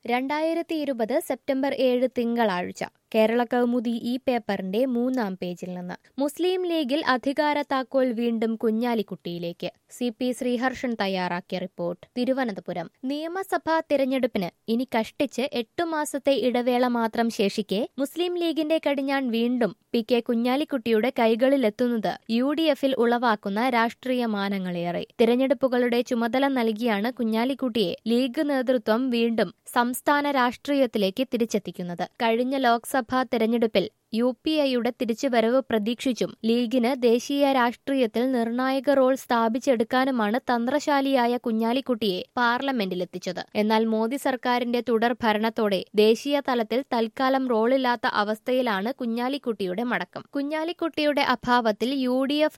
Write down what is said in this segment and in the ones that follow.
രണ്ടായിരത്തി ഇരുപത് സെപ്റ്റംബർ ഏഴ് തിങ്കളാഴ്ച കേരള കൗമുദി ഈ പേപ്പറിന്റെ മൂന്നാം പേജിൽ നിന്ന് മുസ്ലിം ലീഗിൽ അധികാര താക്കോൽ വീണ്ടും കുഞ്ഞാലിക്കുട്ടിയിലേക്ക് സി പി ശ്രീഹർഷൻ തയ്യാറാക്കിയ റിപ്പോർട്ട് തിരുവനന്തപുരം നിയമസഭാ തിരഞ്ഞെടുപ്പിന് ഇനി കഷ്ടിച്ച് എട്ടു മാസത്തെ ഇടവേള മാത്രം ശേഷിക്കെ മുസ്ലിം ലീഗിന്റെ കടിഞ്ഞാൺ വീണ്ടും പി കെ കുഞ്ഞാലിക്കുട്ടിയുടെ കൈകളിലെത്തുന്നത് യു ഡി എഫിൽ ഉളവാക്കുന്ന രാഷ്ട്രീയ മാനങ്ങളേറെ തിരഞ്ഞെടുപ്പുകളുടെ ചുമതല നൽകിയാണ് കുഞ്ഞാലിക്കുട്ടിയെ ലീഗ് നേതൃത്വം വീണ്ടും സംസ്ഥാന രാഷ്ട്രീയത്തിലേക്ക് തിരിച്ചെത്തിക്കുന്നത് കഴിഞ്ഞ ലോക്സഭാ തെരഞ്ഞെടുപ്പിൽ യു പി ഐയുടെ തിരിച്ചുവരവ് പ്രതീക്ഷിച്ചും ലീഗിന് ദേശീയ രാഷ്ട്രീയത്തിൽ നിർണായക റോൾ സ്ഥാപിച്ചെടുക്കാനുമാണ് തന്ത്രശാലിയായ കുഞ്ഞാലിക്കുട്ടിയെ പാർലമെന്റിലെത്തിച്ചത് എന്നാൽ മോദി സർക്കാരിന്റെ തുടർ ഭരണത്തോടെ ദേശീയ തലത്തിൽ തൽക്കാലം റോളില്ലാത്ത അവസ്ഥയിലാണ് കുഞ്ഞാലിക്കുട്ടിയുടെ മടക്കം കുഞ്ഞാലിക്കുട്ടിയുടെ അഭാവത്തിൽ യു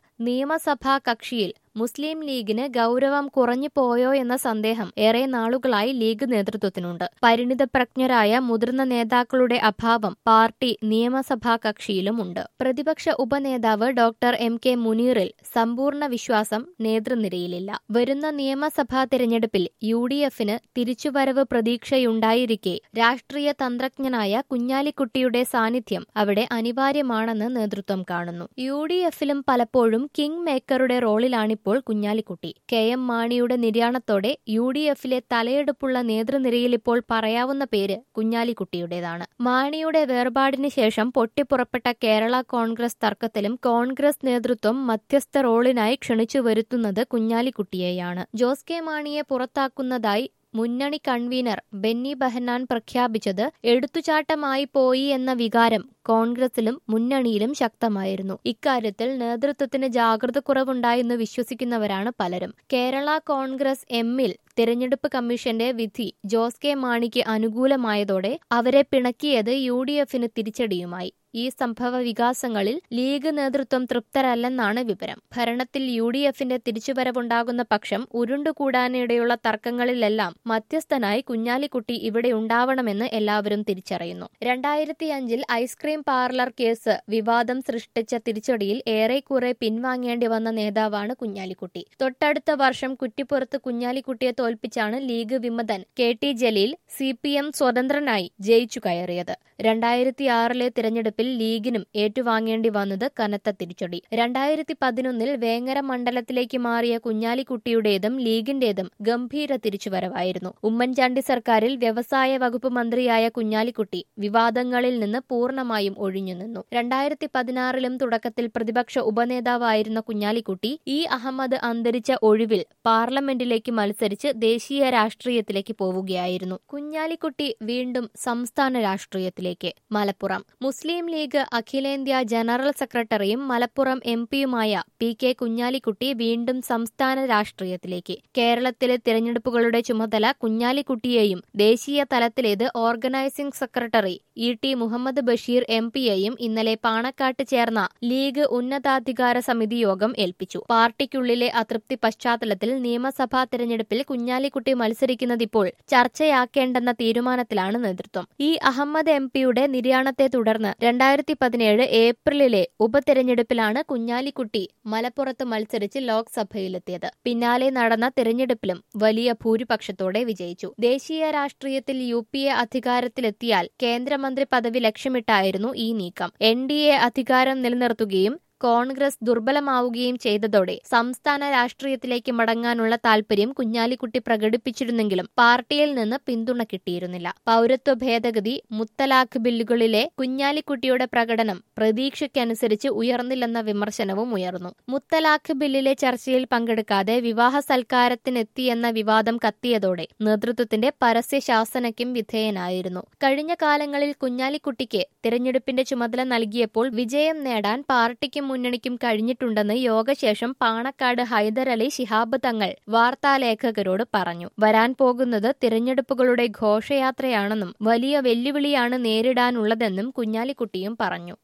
നിയമസഭാ കക്ഷിയിൽ മുസ്ലിം ലീഗിന് ഗൌരവം കുറഞ്ഞു പോയോ എന്ന സന്ദേഹം ഏറെ നാളുകളായി ലീഗ് നേതൃത്വത്തിനുണ്ട് പരിണിതപ്രജ്ഞരായ മുതിർന്ന നേതാക്കളുടെ അഭാവം പാർട്ടി നിയമസഭാ കക്ഷിയിലുമുണ്ട് പ്രതിപക്ഷ ഉപനേതാവ് ഡോക്ടർ എം കെ മുനീറിൽ സമ്പൂർണ്ണ വിശ്വാസം നേതൃനിരയിലില്ല വരുന്ന നിയമസഭാ തിരഞ്ഞെടുപ്പിൽ യു ഡി എഫിന് തിരിച്ചുവരവ് പ്രതീക്ഷയുണ്ടായിരിക്കെ രാഷ്ട്രീയ തന്ത്രജ്ഞനായ കുഞ്ഞാലിക്കുട്ടിയുടെ സാന്നിധ്യം അവിടെ അനിവാര്യമാണെന്ന് നേതൃത്വം കാണുന്നു യു ഡി എഫിലും പലപ്പോഴും കിങ് മേക്കറുടെ റോളിലാണ് ഇപ്പോൾ കുഞ്ഞാലിക്കുട്ടി കെ എം മാണിയുടെ നിര്യാണത്തോടെ യു ഡി എഫിലെ തലയെടുപ്പുള്ള നേതൃനിരയിൽ ഇപ്പോൾ പറയാവുന്ന പേര് കുഞ്ഞാലിക്കുട്ടിയുടേതാണ് മാണിയുടെ വേർപാടിന് ശേഷം പൊട്ടിപ്പുറപ്പെട്ട കേരള കോൺഗ്രസ് തർക്കത്തിലും കോൺഗ്രസ് നേതൃത്വം മധ്യസ്ഥ റോളിനായി ക്ഷണിച്ചു വരുത്തുന്നത് കുഞ്ഞാലിക്കുട്ടിയെയാണ് ജോസ് കെ മാണിയെ പുറത്താക്കുന്നതായി മുന്നണി കൺവീനർ ബെന്നി ബെഹനാൻ പ്രഖ്യാപിച്ചത് എടുത്തുചാട്ടമായി പോയി എന്ന വികാരം കോൺഗ്രസിലും മുന്നണിയിലും ശക്തമായിരുന്നു ഇക്കാര്യത്തിൽ നേതൃത്വത്തിന് ജാഗ്രത കുറവുണ്ടായെന്ന് വിശ്വസിക്കുന്നവരാണ് പലരും കേരള കോൺഗ്രസ് എമ്മിൽ തിരഞ്ഞെടുപ്പ് കമ്മീഷന്റെ വിധി ജോസ് കെ മാണിക്ക് അനുകൂലമായതോടെ അവരെ പിണക്കിയത് യു ഡി എഫിന് തിരിച്ചടിയുമായി ഈ സംഭവ വികാസങ്ങളിൽ ലീഗ് നേതൃത്വം തൃപ്തരല്ലെന്നാണ് വിവരം ഭരണത്തിൽ യു ഡി എഫിന്റെ തിരിച്ചുവരവുണ്ടാകുന്ന പക്ഷം ഉരുണ്ടുകൂടാനിടയുള്ള തർക്കങ്ങളിലെല്ലാം മധ്യസ്ഥനായി കുഞ്ഞാലിക്കുട്ടി ഇവിടെ ഉണ്ടാവണമെന്ന് എല്ലാവരും തിരിച്ചറിയുന്നു രണ്ടായിരത്തി അഞ്ചിൽ ഐസ്ക്രീം പാർലർ കേസ് വിവാദം സൃഷ്ടിച്ച തിരിച്ചടിയിൽ ഏറെക്കുറെ പിൻവാങ്ങേണ്ടി വന്ന നേതാവാണ് കുഞ്ഞാലിക്കുട്ടി തൊട്ടടുത്ത വർഷം കുറ്റിപ്പുറത്ത് കുഞ്ഞാലിക്കുട്ടിയെ തോൽപ്പിച്ചാണ് ലീഗ് വിമതൻ K T Jaleel C P M സ്വതന്ത്രനായി ജയിച്ചു കയറിയത് രണ്ടായിരത്തി ആറിലെ തിരഞ്ഞെടുപ്പിൽ ലീഗിനും ഏറ്റുവാങ്ങേണ്ടി വന്നത് കനത്ത തിരിച്ചടി രണ്ടായിരത്തി പതിനൊന്നിൽ വേങ്ങര മണ്ഡലത്തിലേക്ക് മാറിയ കുഞ്ഞാലിക്കുട്ടിയുടേതും ലീഗിന്റേതും ഗംഭീര തിരിച്ചുവരവായിരുന്നു ഉമ്മൻചാണ്ടി സർക്കാരിൽ വ്യവസായ വകുപ്പ് മന്ത്രിയായ കുഞ്ഞാലിക്കുട്ടി വിവാദങ്ങളിൽ നിന്ന് പൂർണ്ണമായും ഒഴിഞ്ഞുനിന്നു രണ്ടായിരത്തി പതിനാറിലും തുടക്കത്തിൽ പ്രതിപക്ഷ ഉപനേതാവായിരുന്ന കുഞ്ഞാലിക്കുട്ടി ഇ അഹമ്മദ് അന്തരിച്ച ഒഴിവിൽ പാർലമെന്റിലേക്ക് മത്സരിച്ച് ദേശീയ രാഷ്ട്രീയത്തിലേക്ക് പോവുകയായിരുന്നു കുഞ്ഞാലിക്കുട്ടി വീണ്ടും സംസ്ഥാന രാഷ്ട്രീയത്തിലേക്ക് മലപ്പുറം മുസ്ലിം ലീഗ് അഖിലേന്ത്യാ ജനറൽ സെക്രട്ടറിയും മലപ്പുറം എം പിയുമായ പി കെ കുഞ്ഞാലിക്കുട്ടി വീണ്ടും സംസ്ഥാന രാഷ്ട്രീയത്തിലേക്ക് കേരളത്തിലെ തിരഞ്ഞെടുപ്പുകളുടെ ചുമതല കുഞ്ഞാലിക്കുട്ടിയെയും ദേശീയ തലത്തിലേത് organising secretary E T Muhammad Basheer M പിയെയും ഇന്നലെ പാണക്കാട്ട് ചേർന്ന ലീഗ് ഉന്നതാധികാര സമിതി യോഗം ഏൽപ്പിച്ചു പാർട്ടിക്കുള്ളിലെ അതൃപ്തി പശ്ചാത്തലത്തിൽ നിയമസഭാ തിരഞ്ഞെടുപ്പിൽ കുഞ്ഞാലിക്കുട്ടി മത്സരിക്കുന്നതിപ്പോൾ ചർച്ചയാക്കേണ്ടെന്ന തീരുമാനത്തിലാണ് നേതൃത്വം ഇ അഹമ്മദ് എം പിയുടെ നിര്യാണത്തെ തുടർന്ന് രണ്ടായിരത്തി പതിനേഴ് ഏപ്രിലിലെ ഉപതെരഞ്ഞെടുപ്പിലാണ് കുഞ്ഞാലിക്കുട്ടി മലപ്പുറത്ത് മത്സരിച്ച് ലോക്സഭയിലെത്തിയത് പിന്നാലെ നടന്ന തിരഞ്ഞെടുപ്പിലും വലിയ ഭൂരിപക്ഷത്തോടെ വിജയിച്ചു ദേശീയ രാഷ്ട്രീയത്തിൽ യു പി എ അധികാരത്തിലെത്തിയാൽ കേന്ദ്രമന്ത്രി പദവി ലക്ഷ്യമിട്ടായിരുന്നു ഈ നീക്കം എൻ ഡി എ അധികാരം നിലനിർത്തുകയും കോൺഗ്രസ് ദുർബലമാവുകയും ചെയ്തതോടെ സംസ്ഥാന രാഷ്ട്രീയത്തിലേക്ക് മടങ്ങാനുള്ള താൽപര്യം കുഞ്ഞാലിക്കുട്ടി പ്രകടിപ്പിച്ചിരുന്നെങ്കിലും പാർട്ടിയിൽ നിന്ന് പിന്തുണ കിട്ടിയിരുന്നില്ല പൗരത്വ ഭേദഗതി മുത്തലാഖ് ബില്ലുകളിലെ കുഞ്ഞാലിക്കുട്ടിയുടെ പ്രകടനം പ്രതീക്ഷയ്ക്കനുസരിച്ച് ഉയർന്നില്ലെന്ന വിമർശനവും ഉയർന്നു മുത്തലാഖ് ബില്ലിലെ ചർച്ചയിൽ പങ്കെടുക്കാതെ വിവാഹ സൽക്കാരത്തിനെത്തിയെന്ന വിവാദം കത്തിയതോടെ നേതൃത്വത്തിന്റെ പരസ്യ ശാസനയ്ക്കും വിധേയനായിരുന്നു കഴിഞ്ഞ കാലങ്ങളിൽ കുഞ്ഞാലിക്കുട്ടിക്ക് തിരഞ്ഞെടുപ്പിന്റെ ചുമതല നൽകിയപ്പോൾ വിജയം നേടാൻ പാർട്ടിക്കും മുന്നണിക്കും കഴിഞ്ഞിട്ടുണ്ടെന്ന് യോഗശേഷം പാണക്കാട് ഹൈദരലി ശിഹാബ് തങ്ങൾ വാർത്താലേഖകരോട് പറഞ്ഞു വരാൻ പോകുന്നത് തിരഞ്ഞെടുപ്പുകളുടെ ഘോഷയാത്രയാണെന്നും വലിയ വെല്ലുവിളിയാണ് നേരിടാനുള്ളതെന്നും കുഞ്ഞാലിക്കുട്ടിയും പറഞ്ഞു